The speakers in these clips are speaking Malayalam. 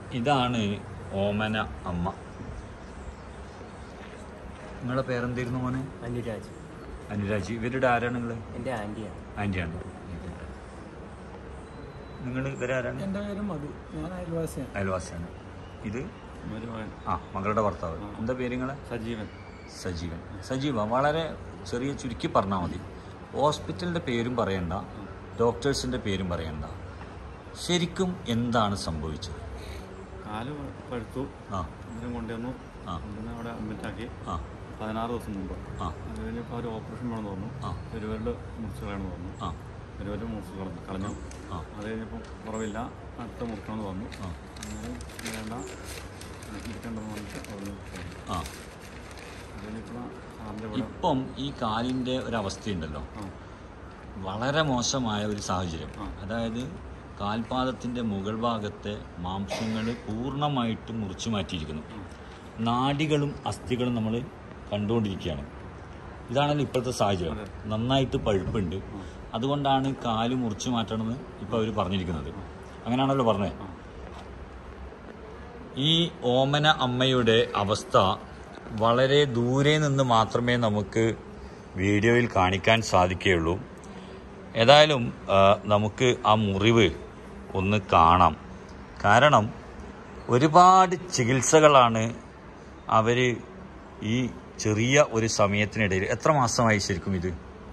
ഇതാണ് ഓമന അമ്മ നിങ്ങളുടെ പേരെന്തായിരുന്നു മോനെ അനുരാജ് അനുരാജ് ഇവരുടെ ആരാണ് നിങ്ങൾ എൻ്റെ ആൻറ്റിയാണ് ആൻറ്റിയാണ് നിങ്ങൾ ഇവരാരാണ് എൻ്റെ പേര് മധു ഞാൻ അയൽവാസിയാണ് അയൽവാസിയാണ് ഇത് മരുമകൻ ആ മകളുടെ ഭർത്താവ് എന്താ പേര് നിങ്ങളെ സജീവൻ സജീവൻ സജീവ വളരെ ചെറിയ ചുരുക്കി പറഞ്ഞാൽ മതി ഹോസ്പിറ്റലിൻ്റെ പേരും പറയണ്ട ഡോക്ടേഴ്സിൻ്റെ പേരും പറയണ്ട ശരിക്കും എന്താണ് സംഭവിച്ചത് കാല് പഴുത്തു ആ ഇതിനും കൊണ്ടുവന്നു ആ. പിന്നെ അവിടെ അഡ്മിറ്റാക്കി ആ പതിനാറ് ദിവസം മുമ്പ് ആ അത് കഴിഞ്ഞപ്പോൾ ഒരു ഓപ്പറേഷൻ വേണമെന്ന് പറഞ്ഞു ആ. പെരുവരുടെ മുറിച്ചുകളാണെന്ന് പറഞ്ഞു ആ പെരുവരുടെ മുറിച്ച് കളഞ്ഞു കളഞ്ഞു ആ അത് കഴിഞ്ഞപ്പോൾ കുറവില്ല അടുത്ത മുറിക്കണമെന്ന് പറഞ്ഞു ആ അന്നേരം വേണ്ട ഇരിക്കണ്ടെന്ന് പറഞ്ഞിട്ട് അവിടെ പോയി ആ അത് കഴിഞ്ഞപ്പോൾ സാറിൻ്റെ ഇവിടെ ഇപ്പം ഈ കാലിൻ്റെ ഒരവസ്ഥയുണ്ടല്ലോ ആ വളരെ മോശമായ ഒരു സാഹചര്യം ആ. അതായത് കാൽപാദത്തിൻ്റെ മുകൾ ഭാഗത്തെ മാംസങ്ങൾ പൂർണ്ണമായിട്ട് മുറിച്ചു മാറ്റിയിരിക്കുന്നു നാഡികളും അസ്ഥികളും നമ്മൾ കണ്ടുകൊണ്ടിരിക്കുകയാണ് ഇതാണല്ലോ ഇപ്പോഴത്തെ സാഹചര്യം നന്നായിട്ട് പഴുപ്പുണ്ട് അതുകൊണ്ടാണ് കാല് മുറിച്ചു മാറ്റണമെന്ന് ഇപ്പോൾ അവർ പറഞ്ഞിരിക്കുന്നത് അങ്ങനെയാണല്ലോ പറഞ്ഞത് ഈ ഓമന അമ്മയുടെ അവസ്ഥ വളരെ ദൂരെ നിന്ന് മാത്രമേ നമുക്ക് വീഡിയോയിൽ കാണിക്കാൻ സാധിക്കുകയുള്ളൂ ഏതായാലും ആ, നമുക്ക് ആ മുറിവ് ഒന്ന് കാണാം കാരണം ഒരുപാട് ചികിത്സകളാണ് അവർ ഈ ചെറിയ ഒരു സമയത്തിനിടയിൽ എത്ര മാസമായി ശരിക്കും ഇത്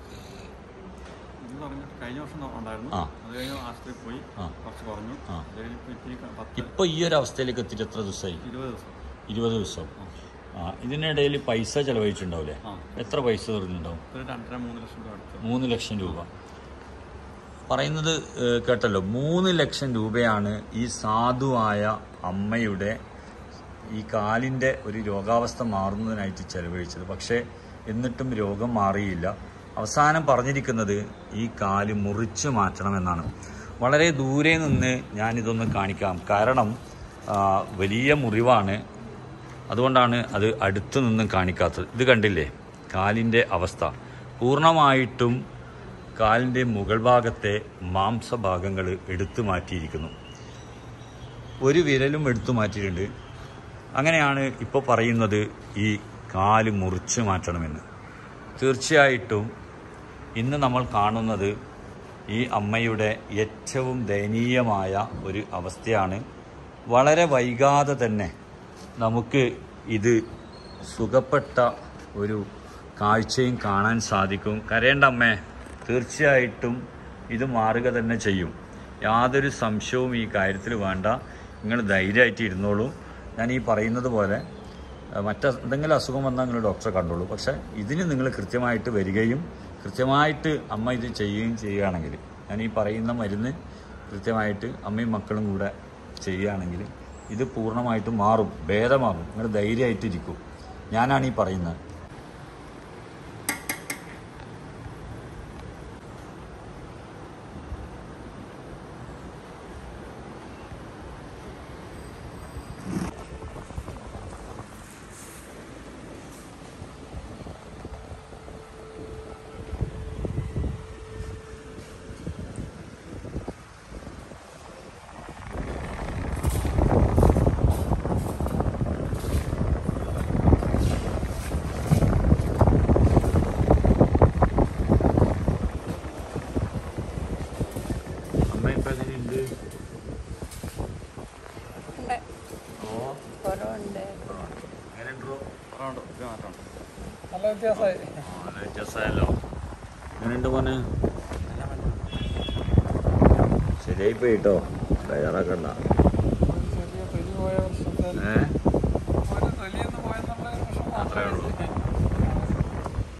ഇത് പറഞ്ഞിട്ട് കഴിഞ്ഞ വർഷം ഉണ്ടായിരുന്നു ആ. അത് കഴിഞ്ഞ് ആശുപത്രിയിൽ പോയി ആ. കുറച്ച് കുറഞ്ഞു ആ. അത് കഴിഞ്ഞപ്പോൾ ഇത്തിരി പത്ത് ഇപ്പോൾ ഈ ഒരു അവസ്ഥയിലേക്ക് എത്തിയിട്ട് എത്ര ദിവസമായി ഇരുപത് ദിവസം ഇരുപത് ദിവസം ആ ഇതിനിടയിൽ പൈസ ചെലവഴിച്ചിട്ടുണ്ടാവില്ലേ ആ. എത്ര പൈസ തീർന്നിട്ടുണ്ടാവും ഒരു രണ്ടര മൂന്ന് ലക്ഷം രൂപ അടുത്ത് മൂന്ന് ലക്ഷം രൂപ പറയുന്നത് ഏഹ്, കേട്ടല്ലോ മൂന്ന് ലക്ഷം രൂപയാണ് ഈ സാധുവായ അമ്മയുടെ ഈ കാലിൻ്റെ ഒരു രോഗാവസ്ഥ മാറുന്നതിനായിട്ട് ചെലവഴിച്ചത് പക്ഷേ എന്നിട്ടും രോഗം മാറിയില്ല അവസാനം പറഞ്ഞിരിക്കുന്നത് ഈ കാല് മുറിച്ച് മാറ്റണമെന്നാണ് വളരെ ദൂരെ നിന്ന് ഞാനിതൊന്ന് കാണിക്കാം കാരണം ആ, വലിയ മുറിവാണ് അതുകൊണ്ടാണ് അത് അടുത്തു നിന്നും കാണിക്കാത്തത് ഇത് കണ്ടില്ലേ കാലിൻ്റെ അവസ്ഥ പൂർണ്ണമായിട്ടും കാലിൻ്റെ മുകൾ ഭാഗത്തെ മാംസഭാഗങ്ങൾ എടുത്തു മാറ്റിയിരിക്കുന്നു ഒരു വിരലും എടുത്തു മാറ്റിയിട്ടുണ്ട് അങ്ങനെയാണ് ഇപ്പോൾ പറയുന്നത് ഈ കാല് മുറിച്ച് മാറ്റണമെന്ന് തീർച്ചയായിട്ടും ഇന്ന് നമ്മൾ കാണുന്നത് ഈ അമ്മയുടെ ഏറ്റവും ദയനീയമായ ഒരു അവസ്ഥയാണ് വളരെ വൈകാതെ തന്നെ നമുക്ക് ഇത് സുഖപ്പെട്ട ഒരു കാഴ്ചയും കാണാൻ സാധിക്കും കരയേണ്ട അമ്മേ തീർച്ചയായിട്ടും ഇത് മാറുക തന്നെ ചെയ്യും യാതൊരു സംശയവും ഈ കാര്യത്തിൽ വേണ്ട നിങ്ങൾ ധൈര്യമായിട്ട് ഇരുന്നോളൂ ഞാൻ ഈ പറയുന്നത് പോലെ അഹ് മറ്റ് എന്തെങ്കിലും അസുഖം വന്നാൽ നിങ്ങൾ ഡോക്ടറെ കണ്ടോളൂ പക്ഷേ ഇതിന് നിങ്ങൾ കൃത്യമായിട്ട് വരികയും കൃത്യമായിട്ട് അമ്മ ഇത് ചെയ്യുകയും ചെയ്യുകയാണെങ്കിൽ ഞാൻ ഈ പറയുന്ന മരുന്ന് കൃത്യമായിട്ട് അമ്മയും മക്കളും കൂടെ ചെയ്യുകയാണെങ്കിൽ ഇത് പൂർണ്ണമായിട്ടും മാറും ഭേദമാകും നിങ്ങൾ ധൈര്യമായിട്ടിരിക്കും ഞാനാണ് ഈ പറയുന്നത് അമ്മ ഇപ്പം എങ്ങനെയുണ്ട് ഉണ്ട് ഓ കുറവുണ്ട് എങ്ങനെയുണ്ടോ കുറവുണ്ട് ഒരു മാറ്റമുണ്ട് നല്ല വ്യത്യാസമായി നല്ല വ്യത്യാസമായല്ലോ എങ്ങനെയുണ്ട് മോനെ ശരിയായി പോയിട്ടോ ബേജാറാക്കണ്ട ചെറിയ തൊലി പോയ പ്രശ്നത്തിൽ ഏഹ്